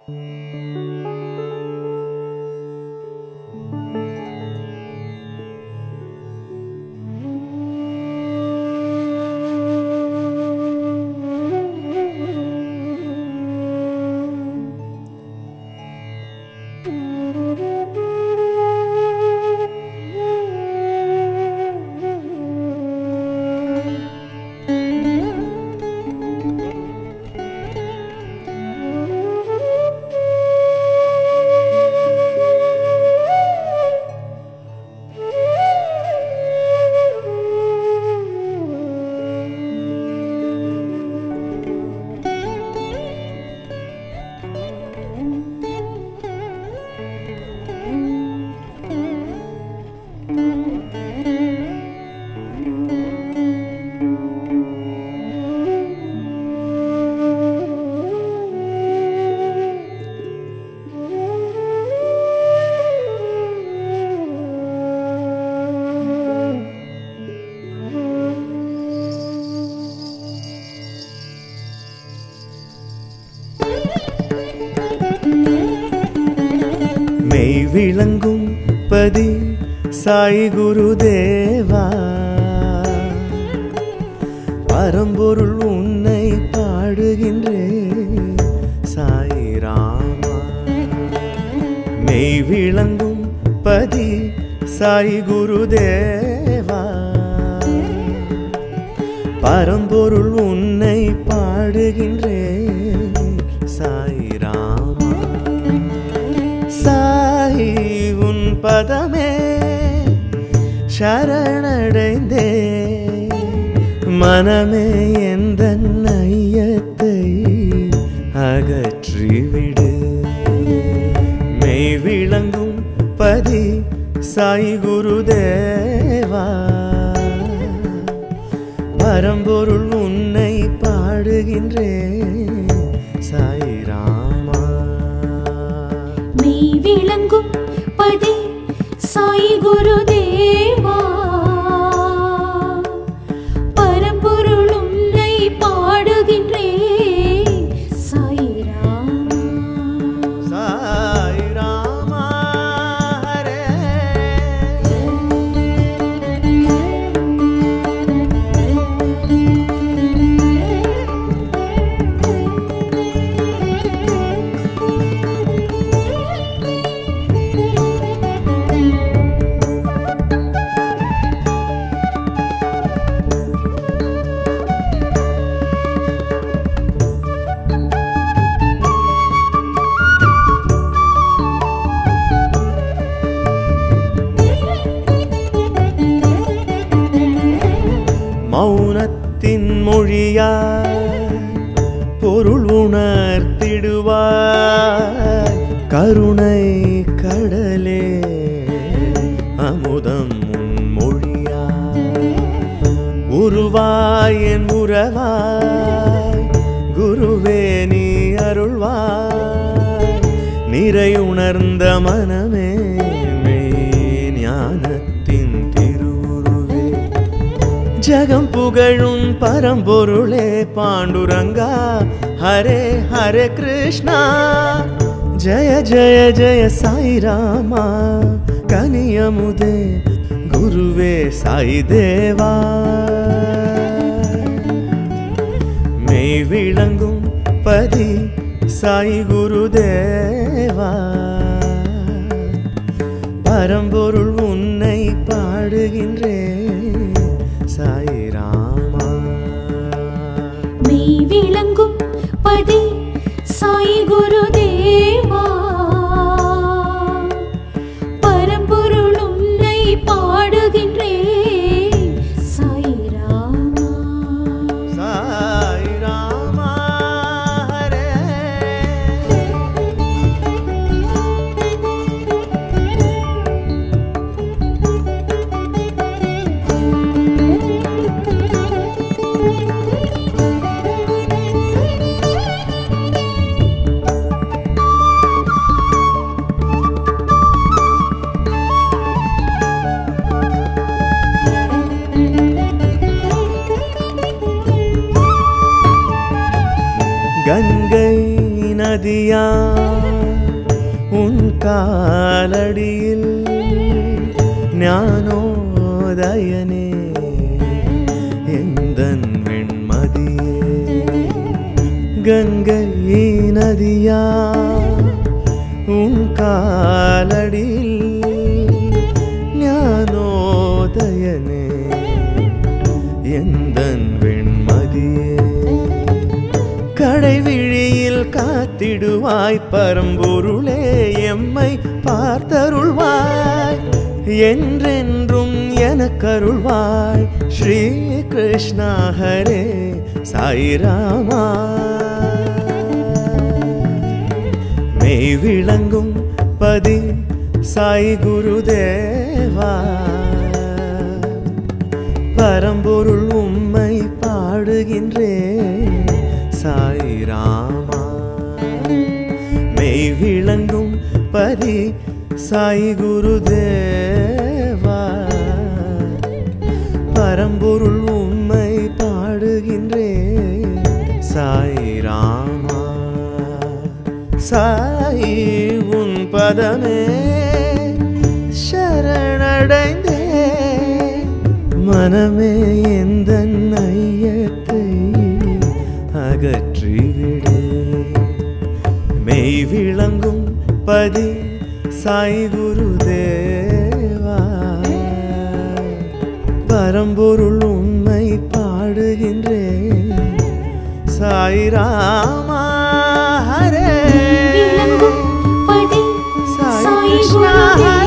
மெய் விளங்கும் பதி சாய் குருதேவா பரம்பொருள் உன்னை பாடுகின்றேன் சாய் ராமா மெய் விளங்கும் பதி சாய் குருதேவா பரம்பொருள் உன்னை பாடுகின்றேன் சாய் ராமா சாய் உன் பதமே சரணடைந்தே மனமே எந்த ஐயத்தை அகற்றிவிடு மெய் விளங்கும் பதி சாய் குருதேவா பரம்பொருள் உன்னை பாடுகின்றேன் சாய் ராமா மெய் விளங்கும் பதி சாய் குருதேவா பரம்பொருள் உன்னை பாடுகின்றேன் சாய் ராமா சாய் ராமா ஹரே மௌனத்தின் மொழியாய் பொருள் உணர்த்திடுவாய் கருணை கடலே அமுதம் உன் மொழியாய் உருவாய் என் உறவாய் குருவே நீ அருள்வாய் நிறை உணர்ந்த மனமே மெய் ஞானத்தின் திருவுருவே ஜகம் புகழும் பரம்பொருளே பாண்டுரங்கா ஹரே ஹரே கிருஷ்ணா ஜய ஜய ஜய சாய் ராமா கனியமுதே குருவே சாய் தேவா மெய் விளங்கும் பதி சாய் குருதேவா பரம்பொருள் உன்னை பாடுகின்றேன் சாய் ராமா மெய் விளங்கும் பதி சாய் குருதேவா பரம்பொருள் உன்னை பாடுகின்றேன் சாய் ராமா சாய் ராமா ஹரே நதியா உன் காலடியில் ஞானோதயனே எந்தன் வெண்மதியே கங்கை நதியா உன் காலடியில் ஞானோதயனே எந்தன் வெண்மதியே கடைவிழியில் காத்திடுவாய் பரம்பொருளே எம்மை பார்த்தருள்வாய் என்றென்றும் எனக்கருள்வாய் ஸ்ரீ கிருஷ்ணா ஹரே சாயிராமா மெய் விளங்கும் பதி சாய் குருதேவா பரம்பொருள் உம்மை பாடுகின்றேன் சாயிராமா மெய் விளங்கும் பதி சாய் குருதேவா பரம்பொருள் உம்மை பாடுகின்றேன் சாயிராமா சாய் உன் பதமே சரணடைந்தே மனமே எந்த ஐயத்தை அகற்றிவிடு மெய் விளங்கும் பதி சாய் குருதேவா பரம்பொருள் உண்மை பாடுகின்றேன் சாய்ராமா ஹரே விளங்கும் பதி சாய் சாய் கிருஷ்ணா குருதேவா